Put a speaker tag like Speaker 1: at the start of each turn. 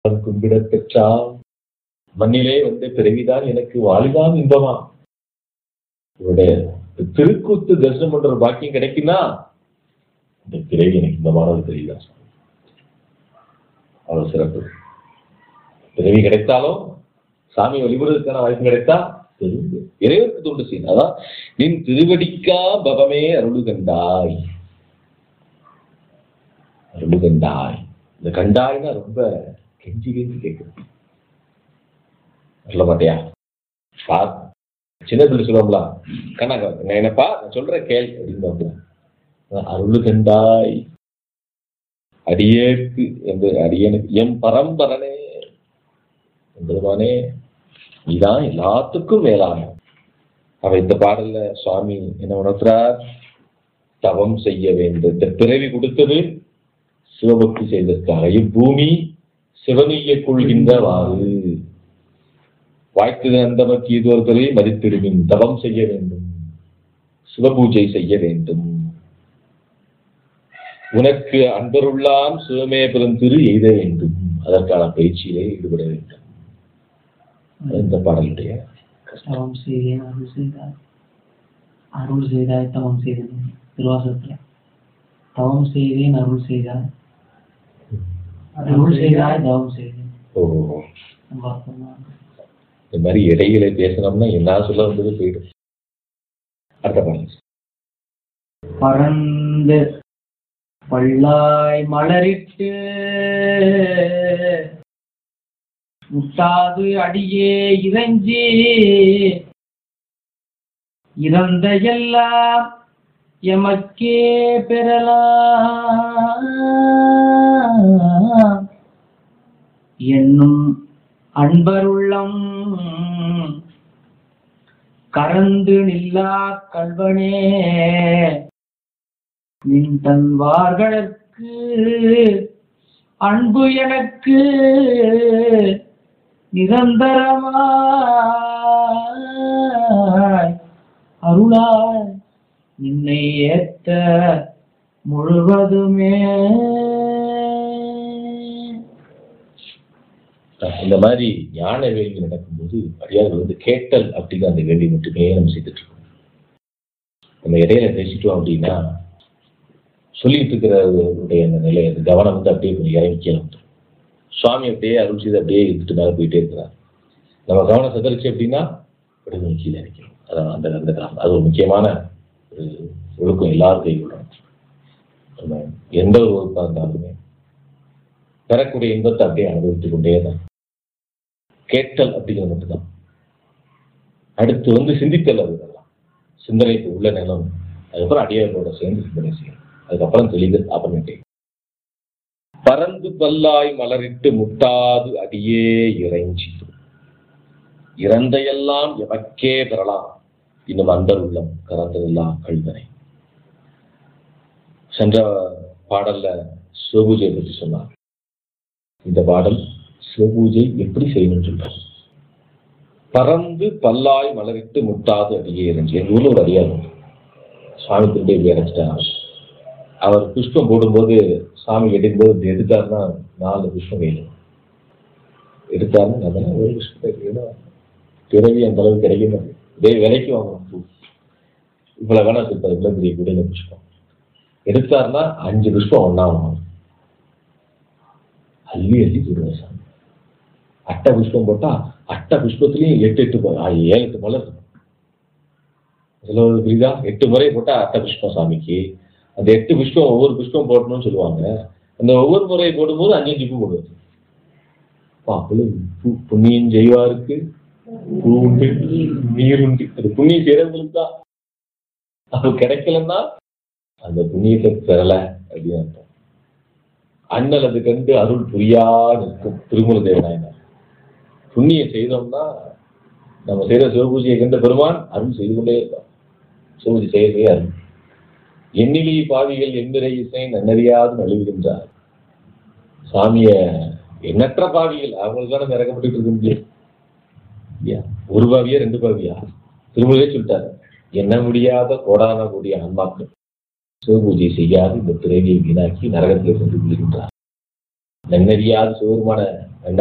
Speaker 1: அவன் கும்பிடப் பெற்றான் மண்ணிலே வந்த பிறவிதான் எனக்கு வாழ்வாம் இன்பமா இவருடைய திருக்கூத்து தரிசனம் பண்ற ஒரு பாக்கியம் கிடைக்குன்னா இந்த பிறவி எனக்கு இன்பமானது தெரியல அவ்வளவு சிறப்பு பிறவி கிடைத்தாலும் சாமி வழிபடுறதுக்கான வாய்ப்பு கிடைத்தா தெரிந்து இறைவனுக்கு தொண்டு செய்யணும் அதான் நின் திருவடிக்கா பவமே அருள் கண்டாய் அருள் கண்டாய் இந்த கண்டாய்னா ரொம்ப கெஞ்சி கெஞ்சி கேட்குது சொல்ல மாட்டியா பா சின்ன பிள்ளை சொல்லுவோம்ல கண்ணா நான் என்னப்பா நான் சொல்றேன் கேள் அப்படின்னு அருள் கண்டாய் அடியேற்கு என்று அடியனுக்கு எம் பரம்பரனே என்பதுமானே நீதான் எல்லாத்துக்கும் மேலான அவ இந்த பாடல்ல சுவாமி என்ன உணர்த்துறார் தவம் செய்ய வேண்டும் இந்த பிறவி கொடுத்தது சிவபக்தி செய்ததற்காக இப்பூமி சிவனைய கொள்கின்றவாறு வாய்த்தது அந்தமக்கு இது ஒரு பிறவி மதித்திடுவின் தவம் செய்ய வேண்டும் சிவபூஜை செய்ய வேண்டும் உனக்கு அன்பருள்ளாம் சிவமே பெருந்திரு எய்த வேண்டும் அதற்கான பயிற்சியிலே ஈடுபட வேண்டும் இந்த பாடலுடைய
Speaker 2: தவம் செய்தேன் அருள் செய்தாய் அருள் செய்தாய் தவம் செய்தேன் திருவாசகத்துல தவம் செய்தேன் அருள் செய்தாய் அருள் செய்தாய் தவம் செய்தேன்
Speaker 1: ஓ
Speaker 2: ரொம்ப அர்த்தமா இருக்கு.
Speaker 1: இந்த மாதிரி இடையில பேசணும்னா என்ன சொல்ல வந்தது போயிடும் அடுத்த பாடல்
Speaker 2: பறந்து பல்லாய் மலரிட்டு முட்டாது அடியே இறைஞ்சி இறந்த எல்லாம் எமக்கே பெறலாம் என்னும் அன்பருள்ளம் கறந்து நில்லா கல்வனே நின் தன்வார்களுக்கு அன்பு எனக்கு நிரந்தரமாய் அருளாய் நின்னை ஏத்த முழுவதுமே
Speaker 1: இந்த மாதிரி ஞான வேள்வி நடக்கும்போது அடியார்கள் வந்து கேட்டல் அப்படிங்கிற அந்த வேள்வி மட்டுமே நம்ம செய்துட்டு இருக்கோம் நம்ம இடையில பேசிட்டோம் அப்படின்னா சொல்லிட்டு இருக்கிறவருடைய அந்த நிலை அந்த கவனம் வந்து அப்படியே கொஞ்சம் இறங்கிக்கலாம் சுவாமி அப்படியே அருள் செய்து அப்படியே இருந்துட்டு மேலே போயிட்டே இருக்கிறார் நம்ம கவனம் சதறிச்சு அப்படின்னா அப்படியே கொஞ்சம் கீழே இறக்கணும் அதான் அந்த அந்த காரணம் அது ஒரு முக்கியமான ஒரு ஒழுக்கம் எல்லாரும் கைவிடணும் நம்ம எந்த ஒரு ஒழுக்கம் இருந்தாலுமே பெறக்கூடிய இன்பத்தை அப்படியே அனுபவித்துக் கொண்டே தான் கேட்டல் அப்படிங்கிறது மட்டும்தான் அடுத்து வந்து சிந்தித்தல் அது இதெல்லாம் சிந்தனைக்கு உள்ள நிலம் அதுக்கப்புறம் அடியார்களோட சேர்ந்து சிந்தனை செய்யணும் அதுக்கப்புறம் தெளிதல் அப்புறமேட்டே பறந்து பல்லாய் மலரிட்டு முட்டாது அடியே இறைஞ்சி இறந்தையெல்லாம் எமக்கே பெறலாம் இன்னும் அந்தர் உள்ளம் கறந்ததெல்லாம் கழுதனை சென்ற பாடல்ல சிவபூஜை பற்றி சொன்னார் இந்த பாடல் சிவபூஜை எப்படி செய்யணும்னு சொல்றாங்க பறந்து பல்லாய் மலரிட்டு முட்டாது அடியே இருந்துச்சு எங்க ஊர்ல ஒரு அடியார் உண்டு. சுவாமி திரும்பி இப்படி அடைச்சிட்டாங்க அவர் புஷ்பம் போடும்போது சாமி எடுக்கும்போது இப்படி எடுத்தாருன்னா நாலு புஷ்பம் வேணும் எடுத்தாருன்னா அதெல்லாம் ஒரு புஷ்பம் வேணும் பிறவி அந்த அளவுக்கு கிடைக்கும் இதே விலைக்கு வாங்கணும் பூ இவ்வளவு வேணா சொல்றாரு இவ்வளவு பெரிய குடையில புஷ்பம் எடுத்தாருன்னா அஞ்சு புஷ்பம் ஒண்ணா வாங்கணும் அள்ளி அள்ளி போடுவேன் சாமி அட்டை புஷ்பம் போட்டா அட்டை புஷ்பத்துலயும் எட்டு எட்டு ப- ஆ, ஏழு எட்டு மலர் இருக்கும் இதுல ஒரு புரியுதா எட்டு முறை போட்டா அட்டை புஷ்பம் சாமிக்கு அந்த எட்டு புஷ்பம் ஒவ்வொரு புஷ்பம் போடணும்னு சொல்லுவாங்க அந்த ஒவ்வொரு முறை போடும்போது அஞ்சு அஞ்சு பூ போடுவது அப்பா, அவ்வளவு பூ புண்ணியம் செய்வாருக்கு பூ உண்டு நீர் உண்டு அது புண்ணியம் செய்யறவங்களுக்கு தான் அது கிடைக்கலன்னா அந்த புண்ணியத்தை பெறல அப்படின்னு அர்த்தம் அண்ணல் அது கண்டு அருள் புரியா நிற்கும் திருமூல தேவநாயனார் புண்ணியம் செய்தோம்னா நம்ம செய்த சிவபூஜையை கண்ட பெருமான் அருள் செய்து கொண்டே இருப்பார் சிவபூஜை செய்ய செய்ய அருள் எண்ணிலி பாவிகள் எந்திரை இசை நன்னறியாது நழுவுகின்றார் சாமிய எண்ணற்ற பாவிகள் அவங்களுக்கு தான் இறக்கப்பட்டு இருக்க முடியும் இல்லையா ஒரு பாவியா ரெண்டு பாவியா திருமூலே சொல்லிட்டாரு எண்ண முடியாத கோடான கூடிய ஆன்மாக்கள் சிவபூஜை செய்யாது இந்த பிறவியை வீணாக்கி நரகத்திலே கொண்டு விழுகின்றார் நன்னறியாத சிவருமான